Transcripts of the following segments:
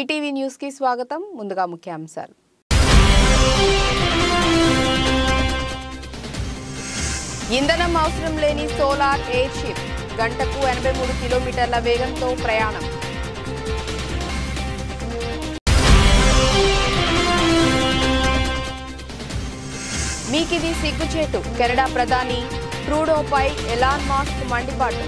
ETV news కి స్వాగతం ముందుగా ముఖ్యాంశాలు ఇంధనం అవసరం లేని సోలార్ ఎయిర్ షిప్ గంటకు ఎనభై మూడు కిలోమీటర్ల వేగంతో ప్రయాణం మీకిది సిగ్గుచేటు కెనడా ప్రధాని ట్రూడోపై ఎలాన్ మాస్క్ మండిపాటు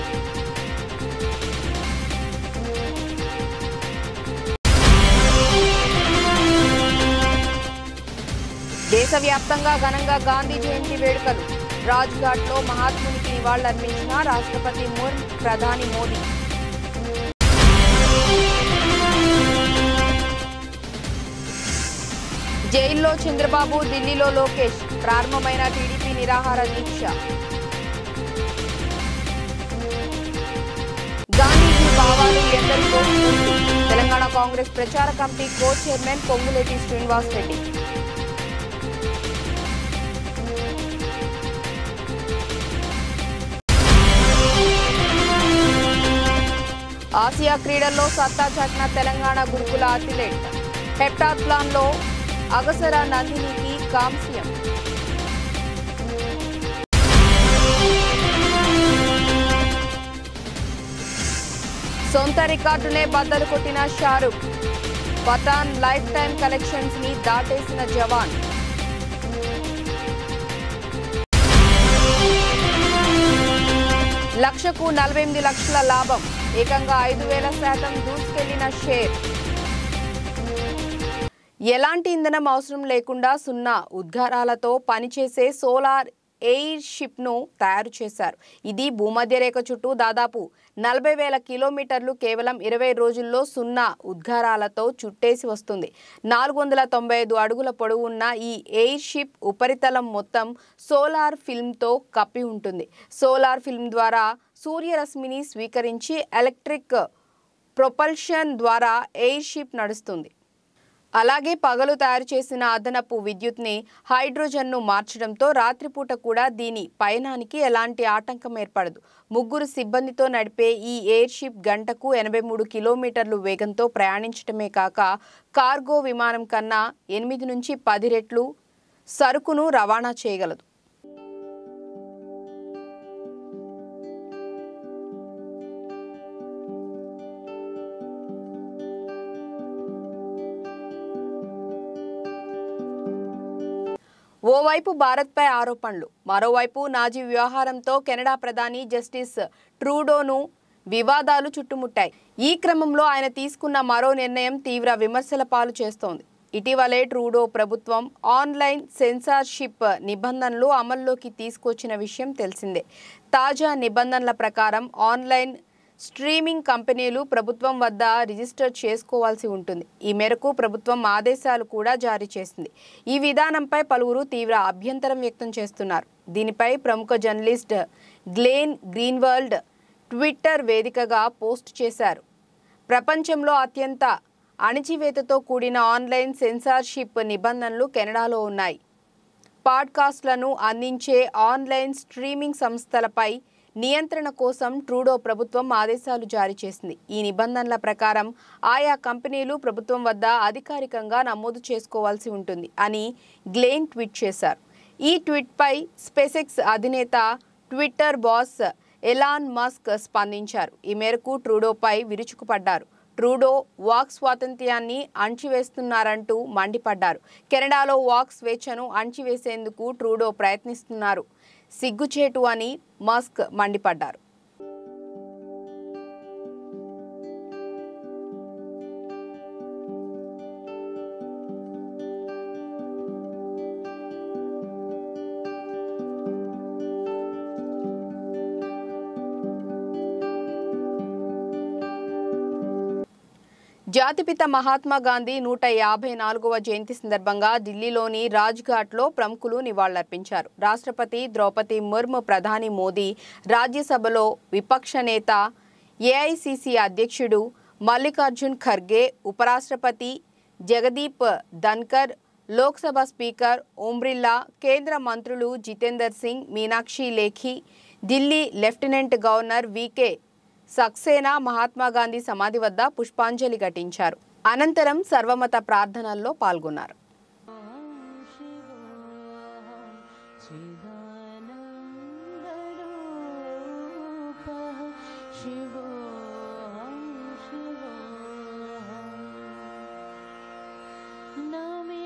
దేశవ్యాప్తంగా ఘనంగా గాంధీ జయంతి వేడుకలు రాజ్ఘాట్లో మహాత్మునికి నివాళులర్పించిన రాష్ట్రపతి ముర్ము ప్రధాని మోదీ జైల్లో చంద్రబాబు ఢిల్లీలో లోకేష్ ప్రారంభమైన టీడీపీ నిరాహార దీక్ష గాంధీజీ భావాలు ఎందరికో స్ఫూర్తి తెలంగాణ కాంగ్రెస్ ప్రచార committee co chairman Ponguleti Srinivas Reddy Asia క్రీడల్లో సత్తా చాటిన తెలంగాణ గురుకుల అథ్లెట్ హెప్టాథ్లాన్లో అగసర నందినికి కాంస్యం సొంత రికార్డునే బద్దలు కొట్టిన Shahrukh Pathaan life time collections ని దాటేసిన జవాన్ లక్షకు నలభై ఎనిమిది లక్షల లాభం ఏకంగా ఐదు వేల శాతం దూసుకెళ్లిన షేర్ ఎలాంటి ఇంధనం అవసరం లేకుండా సున్నా ఉద్గారాలతో పనిచేసే సోలార్ ఎయిర్ షిప్ను తయారు చేశారు ఇది భూమధ్య రేఖ చుట్టూ దాదాపు నలభై వేల కిలోమీటర్లు కేవలం ఇరవై రోజుల్లో సున్నా ఉద్గారాలతో చుట్టేసి వస్తుంది నాలుగు వందల తొంభై ఐదు అడుగుల పొడవు ఉన్న ఈ ఎయిర్ షిప్ ఉపరితలం మొత్తం సోలార్ ఫిల్మ్తో కప్పి ఉంటుంది సోలార్ ఫిల్మ్ ద్వారా సూర్యరశ్మిని స్వీకరించి ఎలక్ట్రిక్ ప్రొపల్షన్ ద్వారా ఎయిర్ షిప్ నడుస్తుంది అలాగే పగలు తయారు చేసిన అదనపు విద్యుత్ని హైడ్రోజన్ను మార్చడంతో రాత్రిపూట కూడా దీని పయనానికి ఎలాంటి ఆటంకం ఏర్పడదు ముగ్గురు సిబ్బందితో నడిపే ఈ ఎయిర్ షిప్ గంటకు ఎనభై మూడు కిలోమీటర్లు వేగంతో ప్రయాణించడమే కాక కార్గో విమానం కన్నా ఎనిమిది నుంచి పది రెట్లు సరుకును రవాణా చేయగలదు ఓవైపు భారత్పై ఆరోపణలు మరోవైపు నాజీ వ్యవహారంతో కెనడా ప్రధాని జస్టిస్ ట్రూడోను వివాదాలు చుట్టుముట్టాయి ఈ క్రమంలో ఆయన తీసుకున్న మరో నిర్ణయం తీవ్ర విమర్శల పాలు చేస్తోంది ఇటీవలే ట్రూడో ప్రభుత్వం ఆన్లైన్ సెన్సార్షిప్ నిబంధనలు అమల్లోకి తీసుకొచ్చిన విషయం తెలిసిందే తాజా నిబంధనల ప్రకారం ఆన్లైన్ స్ట్రీమింగ్ కంపెనీలు ప్రభుత్వం వద్ద రిజిస్టర్ చేసుకోవాల్సి ఉంటుంది ఈ మేరకు ప్రభుత్వం ఆదేశాలు కూడా జారీ చేసింది ఈ విధానంపై పలువురు తీవ్ర అభ్యంతరం వ్యక్తం చేస్తున్నారు దీనిపై ప్రముఖ జర్నలిస్ట్ గ్లేన్ గ్రీన్వల్డ్ ట్విట్టర్ వేదికగా పోస్ట్ చేశారు ప్రపంచంలో అత్యంత అణిచివేతతో కూడిన ఆన్లైన్ సెన్సార్షిప్ నిబంధనలు కెనడాలో ఉన్నాయి పాడ్కాస్ట్లను అందించే ఆన్లైన్ స్ట్రీమింగ్ సంస్థలపై నియంత్రణ కోసం ట్రూడో ప్రభుత్వం ఆదేశాలు జారీ చేసింది ఈ నిబంధనల ప్రకారం ఆయా కంపెనీలు ప్రభుత్వం వద్ద అధికారికంగా నమోదు చేసుకోవాల్సి ఉంటుంది అని గ్లేన్ ట్వీట్ చేశారు ఈ ట్వీట్పై స్పెసెక్స్ అధినేత ట్విట్టర్ బాస్ ఎలాన్ మస్క్ స్పందించారు ఈ మేరకు ట్రూడోపై విరుచుకుపడ్డారు ట్రూడో వాక్ స్వాతంత్ర్యాన్ని అణచివేస్తున్నారంటూ మండిపడ్డారు కెనడాలో వాక్ స్వేచ్ఛను అణచివేసేందుకు ట్రూడో ప్రయత్నిస్తున్నారు సిగ్గుచేటు అని మస్క్ మండిపడ్డారు జాతిపిత మహాత్మా గాంధీ నూట యాభై నాలుగవ జయంతి సందర్భంగా ఢిల్లీలోని రాజ్ఘాట్లో ప్రముఖులు నివాళులర్పించారు రాష్ట్రపతి ద్రౌపది ముర్ము ప్రధాని మోదీ రాజ్యసభలో విపక్ష నేత ఏఐసిసి అధ్యక్షుడు మల్లికార్జున్ ఖర్గే ఉపరాష్ట్రపతి జగదీప్ ధన్కర్ లోక్సభ స్పీకర్ ఓం బిర్లా కేంద్ర మంత్రులు Jitendra Singh Meenakshi Lekhi Delhi lieutenant governor VK Saxena Mahatma Gandhi సమాధి వద్ద పుష్పాంజలి ఘటించారు అనంతరం సర్వమత ప్రార్థనల్లో పాల్గొన్నారు शिवानन्दरूपः शिवोऽहं शिवोऽहम् न मे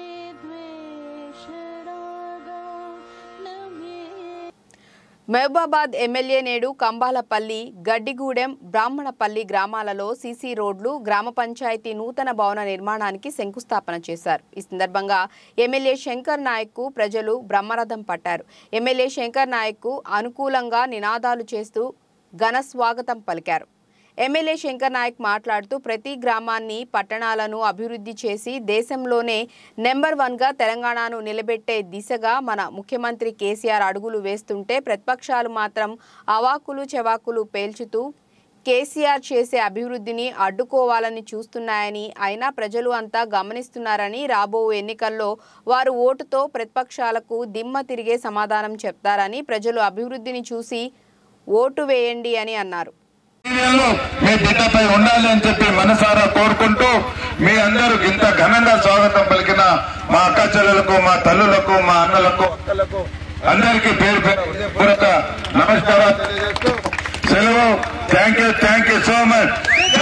द्वेषरागा न मे మహబూబాబాద్ ఎమ్మెల్యే నేడు కంబాలపల్లి గడ్డిగూడెం బ్రాహ్మణపల్లి గ్రామాలలో సీసీ రోడ్లు గ్రామ పంచాయతీ నూతన భవన నిర్మాణానికి శంకుస్థాపన చేశారు ఈ సందర్భంగా ఎమ్మెల్యే శంకర్ నాయక్కు ప్రజలు బ్రహ్మరథం పట్టారు ఎమ్మెల్యే శంకర్ నాయక్కు అనుకూలంగా నినాదాలు చేస్తూ ఘన స్వాగతం పలికారు ఎమ్మెల్యే శంకర్ నాయక్ మాట్లాడుతూ ప్రతి గ్రామాన్ని పట్టణాలను అభివృద్ధి చేసి దేశంలోనే నెంబర్ వన్గా తెలంగాణను నిలబెట్టే దిశగా మన ముఖ్యమంత్రి కేసీఆర్ అడుగులు వేస్తుంటే ప్రతిపక్షాలు మాత్రం అవాకులు చెవాకులు పేల్చుతూ కేసీఆర్ చేసే అభివృద్ధిని అడ్డుకోవాలని చూస్తున్నాయని అయినా ప్రజలు అంతా గమనిస్తున్నారని రాబో ఎన్నికల్లో వారు ఓటుతో ప్రతిపక్షాలకు దిమ్మ తిరిగే సమాధానం చెప్తారని ప్రజలు అభివృద్ధిని చూసి ఓటు వేయండి అని అన్నారు సీనియర్లు మీ బిడ్డపై ఉండాలి అని చెప్పి మనసారా కోరుకుంటూ మీ అందరూ ఇంత ఘనంగా స్వాగతం పలికిన మా అక్క చెల్లెలకు మా తల్లులకు మా అన్నలకు అక్కలకు అందరికీ పేరు పేరు పూర్వక నమస్కారాలు తెలియజేస్తూ సెలవు thank you thank you so much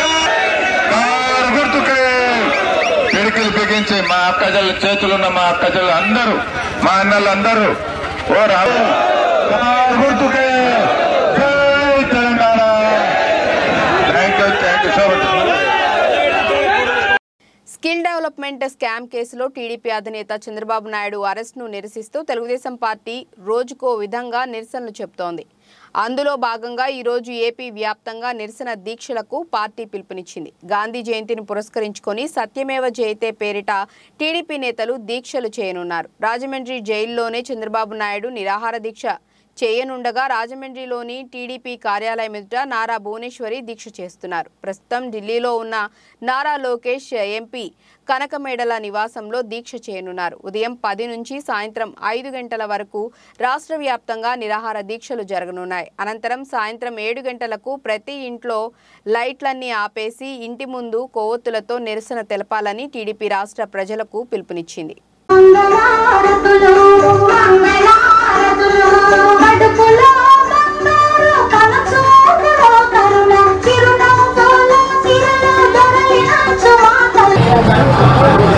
గుర్తుకే పిడికిలు బిగించి మా అక్క చెల్లెల చేతులున్న మా అక్క చెల్లెలు అందరూ మా అన్నలు అందరూ ఓ రావు గుర్తుకే జై Telangana thank you thank you so much skill development scam కేసులో టీడీపీ అధినేత చంద్రబాబు నాయుడు అరెస్ట్ను నిరసిస్తూ తెలుగుదేశం పార్టీ రోజుకో విధంగా నిరసనలు చెబుతోంది అందులో భాగంగా ఈరోజు ఏపీ వ్యాప్తంగా నిరసన దీక్షలకు పార్టీ పిలుపునిచ్చింది గాంధీ జయంతిని పురస్కరించుకొని సత్యమేవ జయతే పేరిట టీడీపీ నేతలు దీక్షలు చేయనున్నారు రాజమండ్రి జైల్లోనే చంద్రబాబు నాయుడు నిరాహార దీక్ష చేయనుండగా రాజమండ్రిలోని టీడీపీ కార్యాలయం ఎదుట నారా భువనేశ్వరి దీక్ష చేస్తున్నారు ప్రస్తుతం ఢిల్లీలో ఉన్న నారా లోకేష్ ఎంపీ కనకమేడల నివాసంలో దీక్ష చేయనున్నారు ఉదయం పది నుంచి సాయంత్రం ఐదు గంటల వరకు రాష్ట్ర వ్యాప్తంగా నిరాహార దీక్షలు జరగనున్నాయి అనంతరం సాయంత్రం ఏడు గంటలకు ప్రతి ఇంట్లో లైట్లన్నీ ఆపేసి ఇంటి ముందు కొవ్వొత్తులతో నిరసన తెలపాలని టీడీపీ రాష్ట్ర ప్రజలకు పిలుపునిచ్చింది మంగళారతులు మంగళారతులు కడుపులో బంగారు కలచూపులో కరుణ చిరునవ్వులో సిరులు దొరలిన సుమాతలు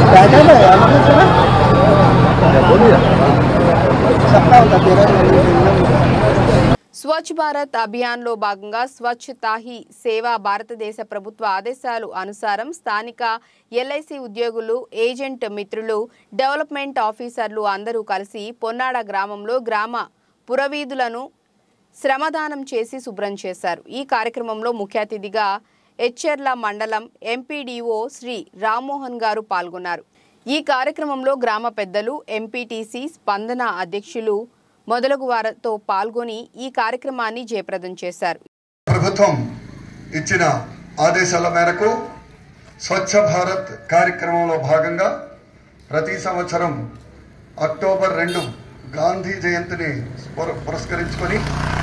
స్వచ్ఛ భారత్ అభియాన్లో భాగంగా స్వచ్ఛ తాహి సేవ భారతదేశ ప్రభుత్వ ఆదేశాలు అనుసారం స్థానిక ఎల్ఐసి ఉద్యోగులు ఏజెంట్ మిత్రులు డెవలప్మెంట్ ఆఫీసర్లు అందరూ కలిసి పొన్నాడ గ్రామంలో గ్రామ పురవీధులను శ్రమదానం చేసి శుభ్రం చేశారు ఈ కార్యక్రమంలో ముఖ్య అతిథిగా ఎచ్చెర్ల మండలం ఎంపీడీఓ శ్రీ రామ్మోహన్ గారు పాల్గొన్నారు ఈ కార్యక్రమంలో గ్రామ పెద్దలు ఎంపీటీసీ స్పందన అధ్యక్షులు మొదలగు వారితో పాల్గొని ఈ కార్యక్రమాన్ని జయప్రదం చేశారు ప్రభుత్వం ఇచ్చిన ఆదేశాల మేరకు స్వచ్ఛ భారత్ కార్యక్రమంలో భాగంగా ప్రతి సంవత్సరం అక్టోబర్ రెండు గాంధీ జయంతిని పుర- పురస్కరించుకొని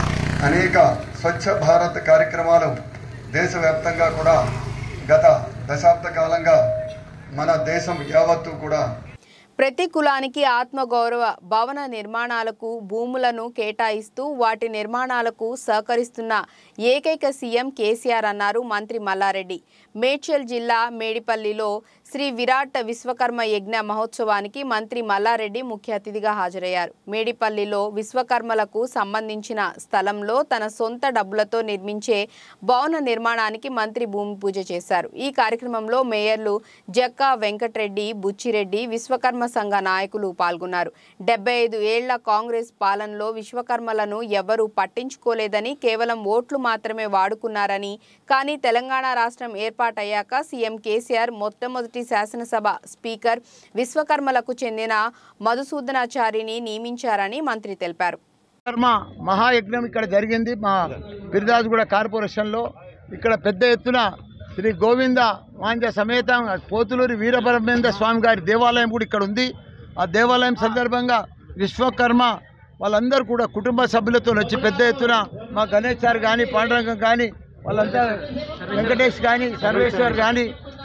అనేక స్వచ్ఛ భారత్ కార్యక్రమాలు దేశవ్యాప్తంగా కూడా గత దశాబ్ద కాలంగా మన దేశం యావత్తు కూడా ప్రతి కులానికి ఆత్మగౌరవ భవన నిర్మాణాలకు భూములను కేటాయిస్తూ వాటి నిర్మాణాలకు సహకరిస్తున్న ఏకైక సీఎం కేసీఆర్ అన్నారు మంత్రి మల్లారెడ్డి మేడ్చల్ జిల్లా మేడిపల్లిలో శ్రీ విరాట్ విశ్వకర్మ యజ్ఞ మహోత్సవానికి మంత్రి మల్లారెడ్డి ముఖ్య అతిథిగా హాజరయ్యారు మేడిపల్లిలో విశ్వకర్మలకు సంబంధించిన స్థలంలో తన సొంత డబ్బులతో నిర్మించే భవన నిర్మాణానికి మంత్రి భూమి పూజ చేశారు ఈ కార్యక్రమంలో మేయర్లు జక్కా వెంకట్రెడ్డి బుచ్చిరెడ్డి విశ్వకర్మ సంఘ నాయకులు పాల్గొన్నారు డెబ్బై ఐదు ఏళ్ల కాంగ్రెస్ పాలనలో విశ్వకర్మలను ఎవరూ పట్టించుకోలేదని కేవలం ఓట్లు మాత్రమే వాడుకున్నారని కానీ తెలంగాణ రాష్ట్రం ఏర్పాటయ్యాక సీఎం కేసీఆర్ మొట్టమొదటి శాసనసభ స్పీకర్ విశ్వకర్మలకు చెందిన మధుసూదనాచారిని నియమించారని మంత్రి తెలిపారు కర్మ మహాయజ్ఞం ఇక్కడ జరిగింది మా పిరిదాజుగూడ కార్పొరేషన్లో ఇక్కడ పెద్ద ఎత్తున శ్రీ గోవింద వాంజ సమేత పోతులూరి వీరబ్రహ్మేంద్ర స్వామి గారి దేవాలయం కూడా ఇక్కడ ఉంది ఆ దేవాలయం సందర్భంగా విశ్వకర్మ వాళ్ళందరూ కూడా కుటుంబ సభ్యులతో వచ్చి పెద్ద ఎత్తున మా గణేష్ సార్ కానీ పాండురంగం కానీ వాళ్ళంతా వెంకటేష్ కానీ సర్వేశ్వర్ కానీ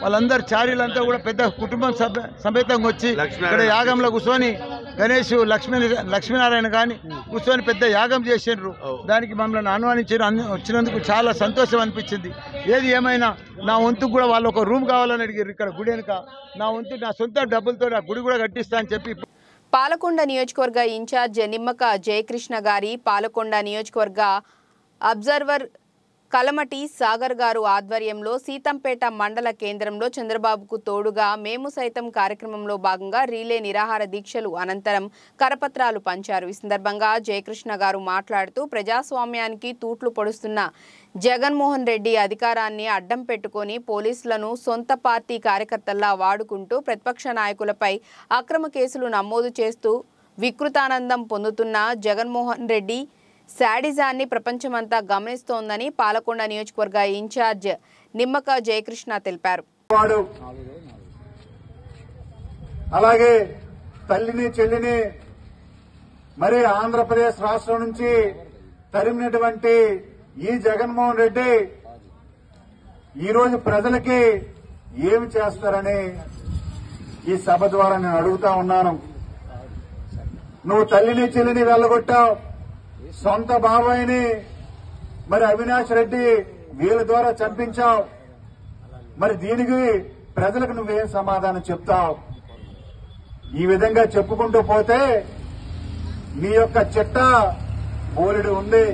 వాళ్ళందరూ చారీలంతా కూడా పెద్ద కుటుంబం సభ- సమేతంగా వచ్చి ఇక్కడ యాగంలో కూర్చొని గణేష్ లక్ష్మీ లక్ష్మీనారాయణ కానీ కూర్చొని పెద్ద యాగం చేసిండ్రు దానికి మమ్మల్ని ఆహ్వానించారు అన్ని- వచ్చినందుకు చాలా సంతోషం అనిపించింది ఏది ఏమైనా నా వంతుకు కూడా వాళ్ళు ఒక రూమ్ కావాలని అడిగారు ఇక్కడ గుడి వెనుక నా వంతు నా సొంత డబ్బులతో ఆ గుడి కూడా కట్టిస్తా అని చెప్పి పాలకొండ నియోజకవర్గ ఇన్ఛార్జ్ నిమ్మక జయకృష్ణ గారి పాలకొండ నియోజకవర్గ అబ్జర్వర్ కలమటి సాగర్ గారు ఆధ్వర్యంలో సీతంపేట మండల కేంద్రంలో చంద్రబాబుకు తోడుగా మేము సైతం కార్యక్రమంలో భాగంగా రీలే నిరాహార దీక్షలు అనంతరం కరపత్రాలు పంచారు ఈ సందర్భంగా జయకృష్ణ గారు మాట్లాడుతూ ప్రజాస్వామ్యానికి తూట్లు పొడుస్తున్న జగన్మోహన్ రెడ్డి అధికారాన్ని అడ్డం పెట్టుకొని పోలీసులను సొంత పార్టీ కార్యకర్తల్లా వాడుకుంటూ ప్రతిపక్ష నాయకులపై అక్రమ కేసులు నమోదు చేస్తూ వికృతానందం పొందుతున్న జగన్మోహన్ రెడ్డి శాడిజాన్ని ప్రపంచమంతా గమనిస్తోందని పాలకొండ నియోజకవర్గ ఇన్ఛార్జ్ నిమ్మక జయకృష్ణ తెలిపారు వాడు అలాగే తల్లిని చెల్లిని మరి ఆంధ్రప్రదేశ్ రాష్ట్రం నుంచి తరిమినటువంటి ఈ జగన్మోహన్ రెడ్డి ఈరోజు ప్రజలకి ఏమి చేస్తారని ఈ సభ ద్వారా నేను అడుగుతా ఉన్నాను నువ్వు తల్లిని చెల్లిని వెళ్ళగొట్టావు సొంత బాబాయిని మరి అవినాష్ రెడ్డి వీళ్ళ ద్వారా చంపించావు మరి దీనికి ప్రజలకు నువ్వేం సమాధానం చెప్తావు ఈ విధంగా చెప్పుకుంటూ పోతే నీ యొక్క చిట్ట బోలెడు ఉంది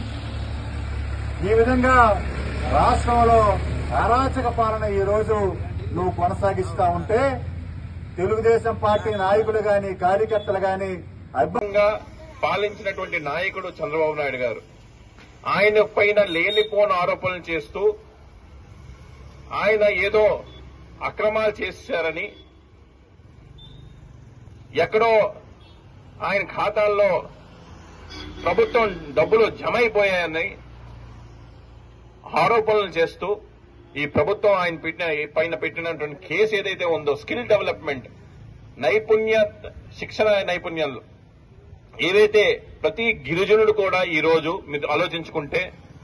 ఈ విధంగా రాష్ట్రంలో అరాచక పాలన ఈ రోజు నువ్వు కొనసాగిస్తా ఉంటే తెలుగుదేశం పార్టీ నాయకులు గాని కార్యకర్తలు గాని అద్భుతంగా పాలించినటువంటి నాయకుడు చంద్రబాబు నాయుడు గారు ఆయన పైన లేనిపోని ఆరోపణలు చేస్తూ ఆయన ఏదో అక్రమాలు చేశారని ఎక్కడో ఆయన ఖాతాల్లో ప్రభుత్వం డబ్బులు జమ అయిపోయాయని ఆరోపణలు చేస్తూ ఈ ప్రభుత్వం ఆయన పెట్టిన పైన పెట్టినటువంటి కేసు ఏదైతే ఉందో స్కిల్ డెవలప్మెంట్ నైపుణ్య శిక్షణ నైపుణ్యాలు ఏదైతే ప్రతి గిరిజనుడు కూడా ఈ రోజు మీరు ఆలోచించుకుంటే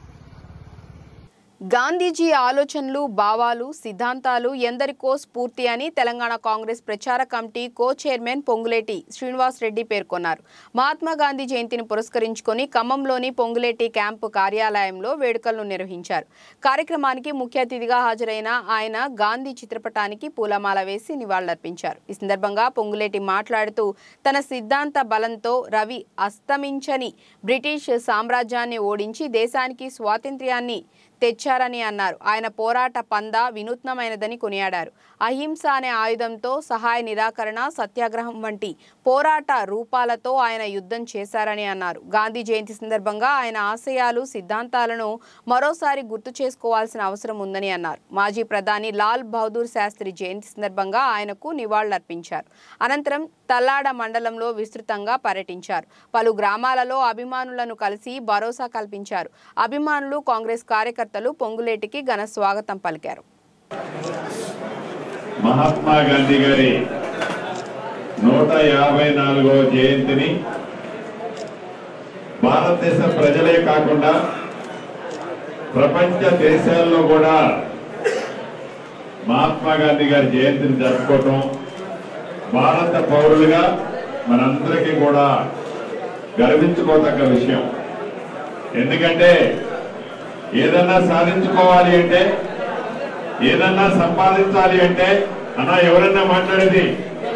గాంధీజీ ఆలోచనలు భావాలు సిద్ధాంతాలు ఎందరికో స్ఫూర్తి అని తెలంగాణ కాంగ్రెస్ ప్రచార committee co chairman Ponguleti Srinivas Reddy పేర్కొన్నారు మహాత్మా గాంధీ జయంతిని పురస్కరించుకొని ఖమ్మంలోని పొంగులేటి క్యాంపు కార్యాలయంలో వేడుకలను నిర్వహించారు కార్యక్రమానికి ముఖ్య అతిథిగా హాజరైన ఆయన గాంధీ చిత్రపటానికి పూలమాల వేసి నివాళులర్పించారు ఈ సందర్భంగా పొంగులేటి మాట్లాడుతూ తన సిద్ధాంత బలంతో రవి అస్తమించని బ్రిటిష్ సామ్రాజ్యాన్ని ఓడించి దేశానికి స్వాతంత్ర్యాన్ని తెచ్చారని అన్నారు ఆయన పోరాట పంద వినూత్నమైనదని కొనియాడారు అహింస అనే ఆయుధంతో సహాయ నిరాకరణ సత్యాగ్రహం వంటి పోరాట రూపాలతో ఆయన యుద్ధం చేశారని అన్నారు గాంధీ జయంతి సందర్భంగా ఆయన ఆశయాలు సిద్ధాంతాలను మరోసారి గుర్తు చేసుకోవాల్సిన అవసరం ఉందని అన్నారు మాజీ ప్రధాని లాల్ బహదూర్ శాస్త్రి జయంతి సందర్భంగా ఆయనకు నివాళులర్పించారు అనంతరం తల్లాడ మండలంలో విస్తృతంగా పర్యటించారు పలు గ్రామాలలో అభిమానులను కలిసి భరోసా కల్పించారు అభిమానులు కాంగ్రెస్ కార్యకర్తలు పొంగులేటికి ఘన స్వాగతం పలికారు మహాత్మా గాంధీ గారి నూట యాభై నాలుగవ జయంతిని భారతదేశ ప్రజలే కాకుండా ప్రపంచ దేశాల్లో కూడా మహాత్మా గాంధీ గారి జయంతిని జరుపుకోవటం భారత పౌరులుగా మనందరికీ కూడా గర్వించుకోదగ్గ విషయం ఎందుకంటే ఏదన్నా సాధించుకోవాలి అంటే ఏదన్నా సంపాదించాలి అంటే అన్నా ఎవరన్నా మాట్లాడేది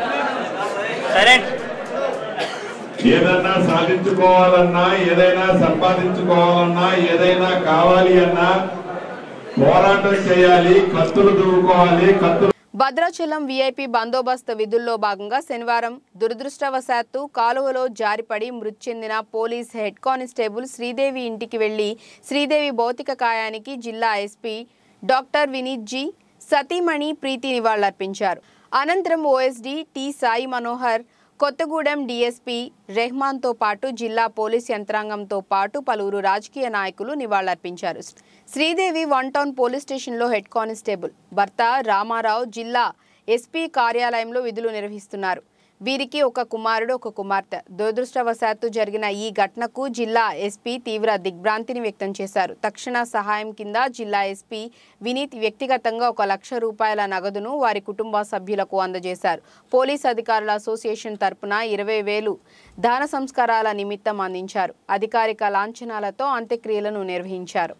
ఏదన్నా సాధించుకోవాలన్నా ఏదైనా సంపాదించుకోవాలన్నా ఏదైనా కావాలి అన్నా పోరాటం చేయాలి కత్తులు దువ్వుకోవాలి కత్తులు భద్రాచలం వీఐపీ బందోబస్తు విధుల్లో భాగంగా శనివారం దురదృష్టవశాత్తు కాలువలో జారిపడి మృతి చెందిన పోలీస్ హెడ్ కానిస్టేబుల్ శ్రీదేవి ఇంటికి వెళ్లి శ్రీదేవి భౌతిక కాయానికి జిల్లా ఎస్పీ డాక్టర్ వినీత్ జీ సతీమణి ప్రీతి నివాళులర్పించారు అనంతరం OSD T Sai Manohar Kothagudem DSP రెహమాన్తో పాటు జిల్లా పోలీస్ యంత్రాంగంతో పాటు పలువురు రాజకీయ నాయకులు నివాళులర్పించారు శ్రీదేవి వన్ టౌన్ పోలీస్ స్టేషన్లో హెడ్ కానిస్టేబుల్ భర్త రామారావు జిల్లా ఎస్పీ కార్యాలయంలో విధులు నిర్వహిస్తున్నారు వీరికి ఒక కుమారుడు ఒక కుమార్తె దురదృష్టవశాత్తు జరిగిన ఈ ఘటనకు జిల్లా ఎస్పీ తీవ్ర దిగ్భ్రాంతిని వ్యక్తం చేశారు తక్షణ సహాయం కింద జిల్లా ఎస్పీ వినీత్ వ్యక్తిగతంగా ఒక లక్ష రూపాయల నగదును వారి కుటుంబ సభ్యులకు అందజేశారు పోలీస్ అధికారుల అసోసియేషన్ తరపున ఇరవై వేలు దాన సంస్కారాల నిమిత్తం అందించారు అధికారిక లాంఛనాలతో అంత్యక్రియలను నిర్వహించారు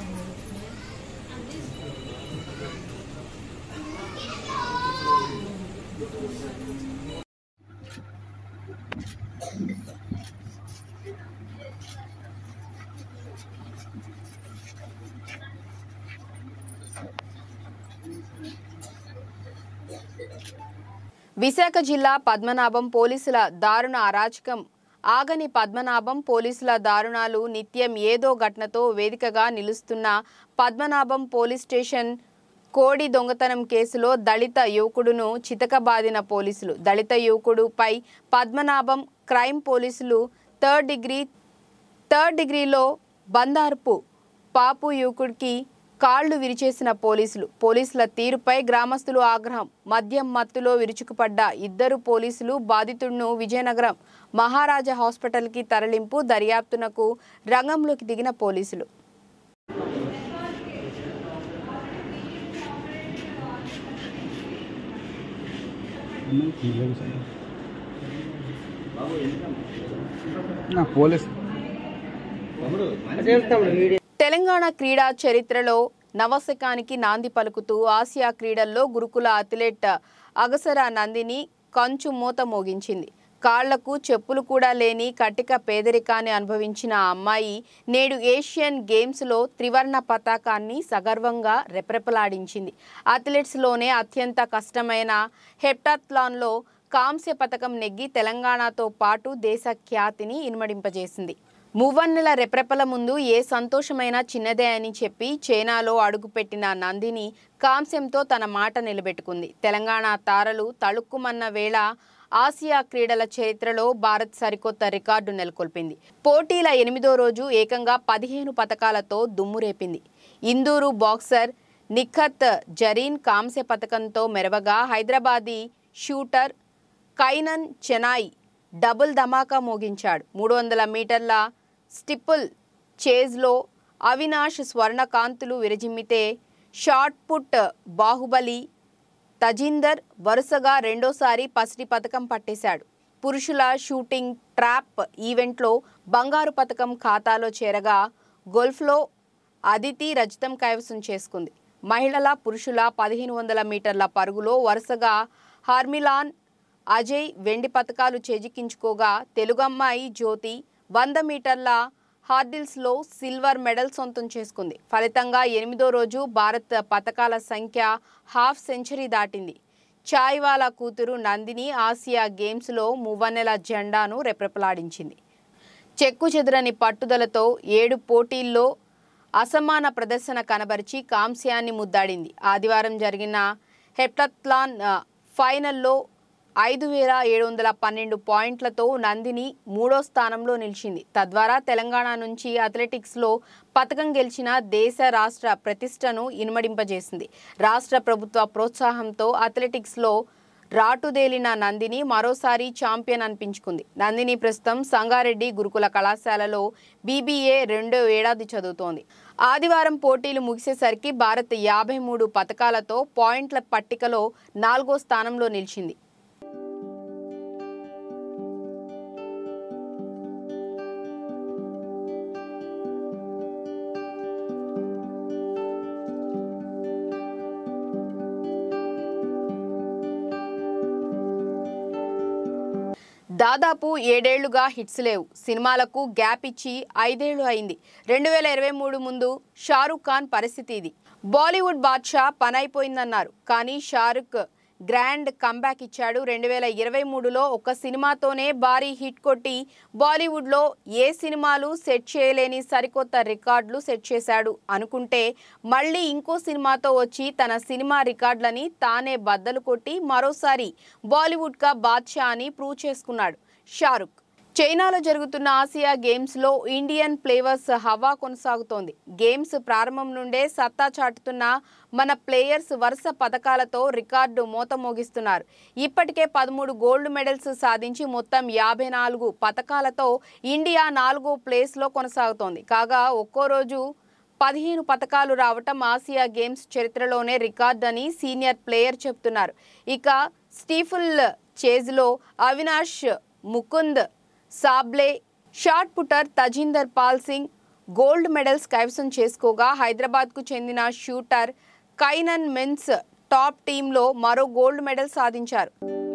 విశాఖ జిల్లా పద్మనాభం పోలీసుల దారుణ అరాచకం ఆగని పద్మనాభం పోలీసుల దారుణాలు నిత్యం ఏదో ఘటనతో వేదికగా నిలుస్తున్న పద్మనాభం పోలీస్ స్టేషన్ కోడి దొంగతనం కేసులో దళిత యువకుడును చితకబాదిన పోలీసులు దళిత యువకుడుపై పద్మనాభం క్రైమ్ పోలీసులు థర్డ్ డిగ్రీ థర్డ్ డిగ్రీలో బందార్పు పాపు యువకుడికి కాళ్లు విరిచేసిన పోలీసులు పోలీసుల తీరుపై గ్రామస్తులు ఆగ్రహం మద్యం మత్తులో విరుచుకుపడ్డ ఇద్దరు పోలీసులు బాధితుడిను విజయనగరం మహారాజా హాస్పిటల్కి తరలింపు దర్యాప్తునకు రంగంలోకి దిగిన పోలీసులు పోలీస్ తెలంగాణ క్రీడా చరిత్రలో నవశకానికి నాంది పలుకుతూ ఆసియా క్రీడల్లో గురుకుల అథ్లెట్ అగసర నందిని కంచు మూత మోగించింది కాళ్లకు చెప్పులు కూడా లేని కటిక పేదరికాన్ని అనుభవించిన ఆ అమ్మాయి నేడు ఏషియన్ గేమ్స్లో త్రివర్ణ పతాకాన్ని సగర్వంగా రెప్రెపలాడించింది అథ్లెట్స్లోనే అత్యంత కష్టమైన హెప్టాథ్లాన్లో కాంస్య పథకం నెగ్గి తెలంగాణతో పాటు దేశ ఖ్యాతిని ఇనుమడింపజేసింది మువ్వన్నెల రెప్రెపల ముందు ఏ సంతోషమైనా చిన్నదే అని చెప్పి చైనాలో అడుగుపెట్టిన నందిని కాంస్యంతో తన మాట నిలబెట్టుకుంది తెలంగాణ తారలు తళుక్కుమన్న వేళ ఆసియా క్రీడల చరిత్రలో భారత్ సరికొత్త రికార్డు నెలకొల్పింది పోటీల ఎనిమిదో రోజు ఏకంగా పదిహేను పథకాలతో దుమ్మురేపింది ఇందూరు బాక్సర్ నిఖత్ జరీన్ కాంస్య పథకంతో మెరవగా హైదరాబాదీ షూటర్ కైనన్ చెనాయ్ డబుల్ ధమాకా మోగించాడు మూడు వందల మీటర్ల స్టిపుల్ చేజ్లో అవినాష్ స్వర్ణకాంతులు విరజిమ్మితే షార్ట్ పుట్ బాహుబలి తజిందర్ వరుసగా రెండోసారి పసిడి పథకం పట్టేశాడు పురుషుల షూటింగ్ ట్రాప్ ఈవెంట్లో బంగారు పథకం ఖాతాలో చేరగా గోల్ఫ్లో అదితి రజతం కైవసం చేసుకుంది మహిళల పురుషుల పదిహేను వందల మీటర్ల పరుగులో వరుసగా హార్మిలాన్ అజయ్ వెండి పథకాలు చేజిక్కించుకోగా తెలుగమ్మాయి జ్యోతి వంద మీటర్ల హార్డిల్స్లో సిల్వర్ మెడల్ సొంతం చేసుకుంది ఫలితంగా ఎనిమిదో రోజు భారత్ పథకాల సంఖ్య హాఫ్ సెంచరీ దాటింది చాయ్వాలా కూతురు నందిని ఆసియా గేమ్స్లో మువ్వన్నెల జెండాను రెప్రెపలాడించింది చెక్కు చెదరని పట్టుదలతో ఏడు పోటీల్లో అసమాన ప్రదర్శన కనబరిచి కాంస్యాన్ని ముద్దాడింది ఆదివారం జరిగిన హెప్టత్లాన్ ఆ, ఫైనల్లో ఐదు వేల ఏడు వందల పన్నెండు పాయింట్లతో నందిని మూడో స్థానంలో నిలిచింది తద్వారా తెలంగాణ నుంచి అథ్లెటిక్స్లో పథకం గెలిచిన దేశ రాష్ట్ర ప్రతిష్టను ఇనుమడింపజేసింది రాష్ట్ర ప్రభుత్వ ప్రోత్సాహంతో అథ్లెటిక్స్లో రాటుదేలిన నందిని మరోసారి ఛాంపియన్ అనిపించుకుంది నందిని ప్రస్తుతం సంగారెడ్డి గురుకుల కళాశాలలో బీబీఏ రెండో ఏడాది చదువుతోంది ఆదివారం పోటీలు ముగిసేసరికి భారత్ యాభై మూడు పథకాలతో పాయింట్ల పట్టికలో నాలుగో స్థానంలో నిలిచింది దాదాపు ఏడేళ్లుగా హిట్స్ లేవు సినిమాలకు గ్యాప్ ఇచ్చి ఐదేళ్లు అయింది రెండు వేల ఇరవై మూడు ముందు షారుఖ్ ఖాన్ పరిస్థితి ఇది బాలీవుడ్ బాద్షా పనైపోయిందన్నారు కానీ షారుఖ్ గ్రాండ్ కంబ్యాక్ ఇచ్చాడు రెండు వేల ఇరవై మూడులో ఒక సినిమాతోనే భారీ హిట్ కొట్టి బాలీవుడ్లో ఏ సినిమాలు సెట్ చేయలేని సరికొత్త రికార్డులు సెట్ చేశాడు అనుకుంటే మళ్ళీ ఇంకో సినిమాతో వచ్చి తన సినిమా రికార్డులని తానే బద్దలు కొట్టి మరోసారి బాలీవుడ్గా బాద్షా అని ప్రూవ్ చేసుకున్నాడు షారుఖ్ చైనాలో జరుగుతున్న ఆసియా గేమ్స్లో ఇండియన్ ప్లేయర్స్ హవా కొనసాగుతోంది గేమ్స్ ప్రారంభం నుండే సత్తా చాటుతున్న మన ప్లేయర్స్ వరుస పథకాలతో రికార్డు మోత మోగిస్తున్నారు ఇప్పటికే పదమూడు గోల్డ్ మెడల్స్ సాధించి మొత్తం యాభై నాలుగు పథకాలతో ఇండియా నాలుగో ప్లేస్లో కొనసాగుతోంది కాగా ఒక్కో రోజు పదిహేను పథకాలు రావటం ఆసియా గేమ్స్ చరిత్రలోనే రికార్డ్ అని సీనియర్ ప్లేయర్ చెప్తున్నారు ఇక స్టీఫుల్ చేజ్లో Avinash Mukund Sable shot putter Tajinder Pal Singh gold medals కైవసం చేసుకోగా హైదరాబాద్కు చెందిన షూటర్ కైనన్ మెన్స్ టాప్ టీంలో మరో గోల్డ్ మెడల్ సాధించారు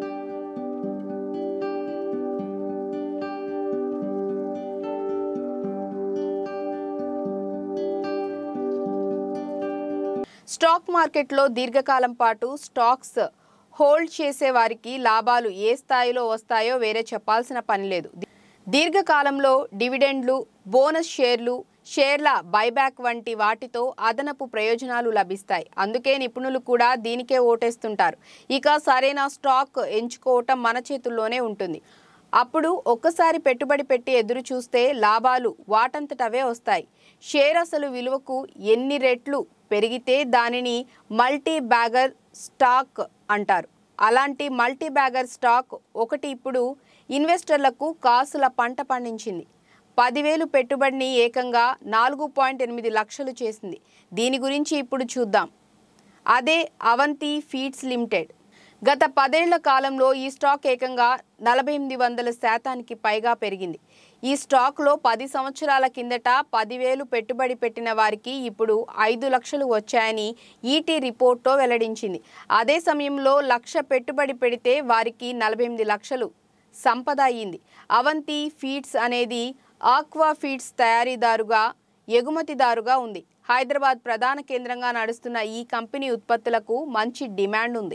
స్టాక్ మార్కెట్లో దీర్ఘకాలం పాటు స్టాక్స్ హోల్డ్ చేసే వారికి లాభాలు ఏ స్థాయిలో వస్తాయో వేరే చెప్పాల్సిన పని లేదు దీర్ఘకాలంలో డివిడెండ్లు బోనస్ షేర్లు షేర్ల బైబ్యాక్ వంటి వాటితో అదనపు ప్రయోజనాలు లభిస్తాయి అందుకే నిపుణులు కూడా దీనికే ఓటేస్తుంటారు ఇక సరైన స్టాక్ ఎంచుకోవటం మన చేతుల్లోనే ఉంటుంది అప్పుడు ఒక్కసారి పెట్టుబడి పెట్టి ఎదురు చూస్తే లాభాలు వాటంతటవే వస్తాయి షేర్ అసలు విలువకు ఎన్ని రెట్లు పెరిగితే దానిని మల్టీ బ్యాగర్ స్టాక్ అంటారు అలాంటి మల్టీ బ్యాగర్ స్టాక్ ఒకటి ఇప్పుడు ఇన్వెస్టర్లకు కాసుల పంట పండించింది పదివేలు పెట్టుబడిని ఏకంగా నాలుగు పాయింట్ ఎనిమిది లక్షలు చేసింది దీని గురించి ఇప్పుడు చూద్దాం అదే అవంతి ఫీడ్స్ లిమిటెడ్ గత పదేళ్ల కాలంలో ఈ స్టాక్ ఏకంగా నలభై ఎనిమిది వందల శాతానికి పైగా పెరిగింది ఈ స్టాక్లో పది సంవత్సరాల కిందట పదివేలు పెట్టుబడి పెట్టిన వారికి ఇప్పుడు ఐదు లక్షలు వచ్చాయని ఈటీ రిపోర్ట్తో వెల్లడించింది అదే సమయంలో లక్ష పెట్టుబడి పెడితే వారికి నలభై ఎనిమిది లక్షలు సంపద అయ్యింది అవంతి ఫీడ్స్ అనేది ఆక్వా ఫీడ్స్ తయారీదారుగా ఎగుమతిదారుగా ఉంది హైదరాబాద్ ప్రధాన కేంద్రంగా నడుస్తున్న ఈ కంపెనీ ఉత్పత్తులకు మంచి డిమాండ్ ఉంది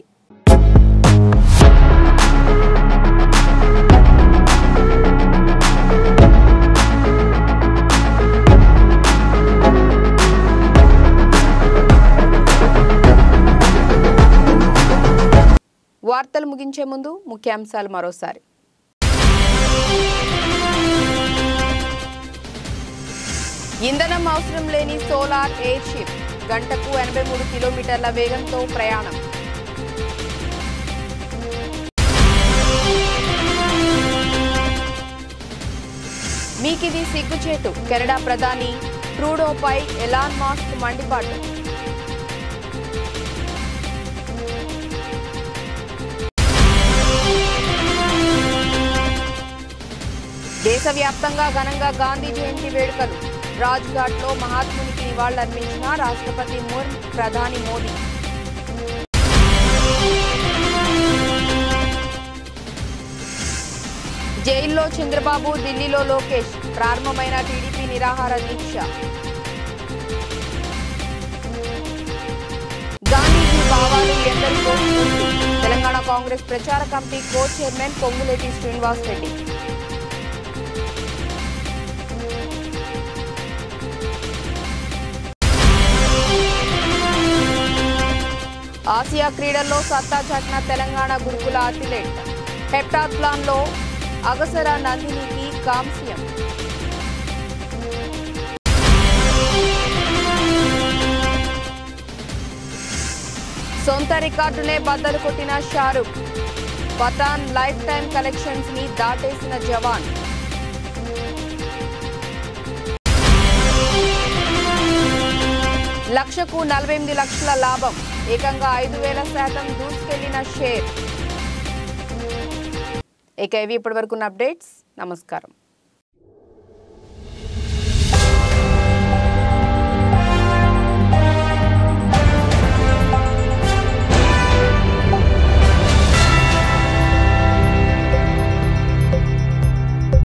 వార్తలు ముగించే ముందు ముఖ్యాంశాలు మరోసారి ఇంధనం అవసరం లేని సోలార్ ఎయిర్ షిప్ గంటకు ఎనభై మూడు కిలోమీటర్ల వేగంతో ప్రయాణం మీకిది సిగ్గుచేటు కెనడా ప్రధాని ట్రూడోపై ఎలాన్ మాస్క్ మండిపాటు దేశవ్యాప్తంగా ఘనంగా గాంధీ జయంతి వేడుకలు రాజ్ఘాట్లో మహాత్మునికి నివాళులర్పించిన రాష్ట్రపతి ముర్ము ప్రధాని మోదీ జైల్లో చంద్రబాబు ఢిల్లీలో లోకేష్ ప్రారంభమైన టీడీపీ నిరాహార దీక్ష గాంధీజీ భావాలు ఎందరికో స్ఫూర్తి తెలంగాణ కాంగ్రెస్ ప్రచార committee co chairman Ponguleti Srinivas Reddy Asia క్రీడల్లో సత్తా చాటిన తెలంగాణ గురుకుల అథ్లెట్ హెప్టాథ్లాన్లో అగసర నందినికి కాంస్యం సొంత రికార్డునే బద్దలు కొట్టిన Shahrukh Pathaan life time collections ని దాటేసిన జవాన్ లక్షకు నలభై ఎనిమిది లక్షల లాభం ఏకంగా ఐదు వేల శాతం దూసుకెళ్లిన షేర్ ఇక ఇవి ఇప్పటివరకు అప్డేట్స్ నమస్కారం